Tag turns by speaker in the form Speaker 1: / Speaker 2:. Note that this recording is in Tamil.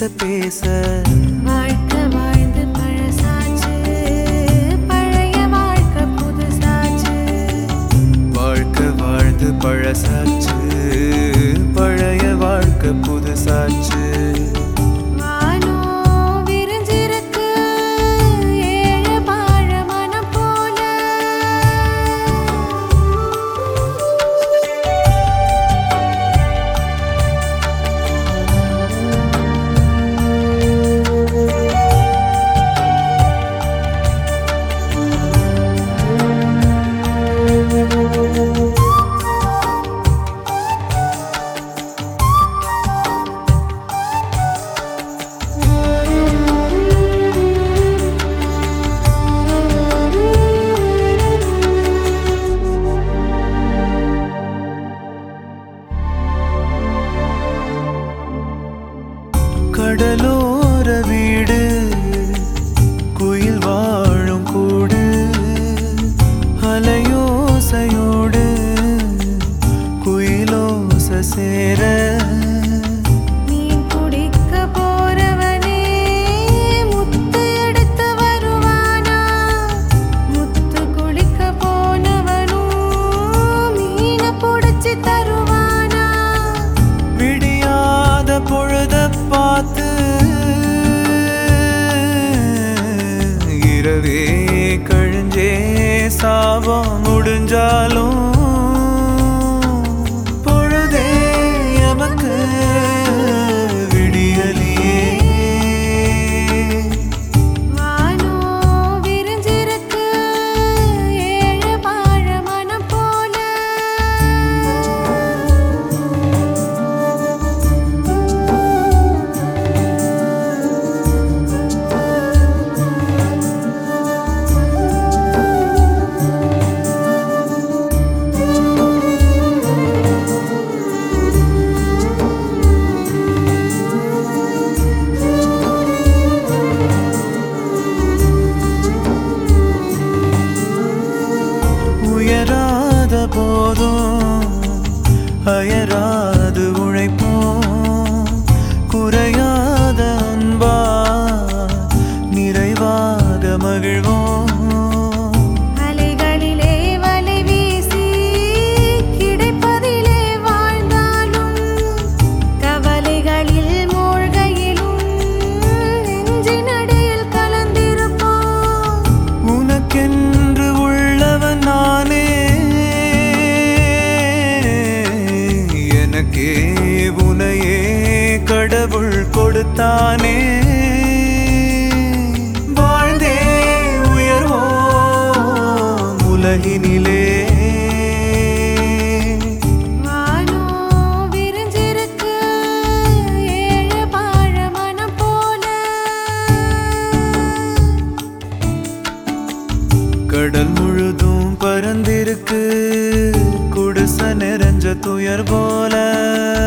Speaker 1: என்னத்த பேச
Speaker 2: வாழ்க்கை வாழ்ந்து பழசாச்சு பழைய வாழ்க்கை புதுசாச்சு
Speaker 1: வாழ்க்கை வாழ்ந்து பழசாச்சு பழைய வாழ்க்கை புதுசாச்சு
Speaker 2: வானோ விரிஞ்சிருக்கு ஏழு வாழ மனம் போல
Speaker 1: கடலோர வீடு குயில் வாழும் கூடு அலையோசையோடு குயிலோச சேர
Speaker 2: மீன் பிடிக்க போறவனே முத்து எடுத்து வருவானா முத்து குளிக்க போனவனும் மீனை பிடிச்சி தருவானா
Speaker 1: விடியாத பொழுத பார்த்து இரவே கழிஞ்சே சாபம் முடிஞ்சாலும் பொழுதே எமக்கு விடியலியே
Speaker 2: வானோ விரிஞ்சிருக்கு ஏழு வாழ மனம் போல
Speaker 1: உயராத போதும் அயராது உழைப்போம் குறையாத அன்பா நிறைவாக மகிழ்வோம்
Speaker 2: அலைகளிலே வலை வீசி கிடைப்பதிலே வாழ்ந்தாலும் கவலைகளில் மூழ்கையிலும் நெஞ்சினடியில் கலந்திருப்போம்
Speaker 1: உனக்கென்று உள்ளவன் நானே எனக்கே உனையே கடவுள் கொடுத்தானே வாழ்ந்தே உயர்வோம் உலகினிலே
Speaker 2: வானோ விரிஞ்சிருக்கு ஏழு வாழ மனம் போல
Speaker 1: கடல் முழுதும் பறந்திருக்கு குடிச நிறைஞ்ச துயர் போல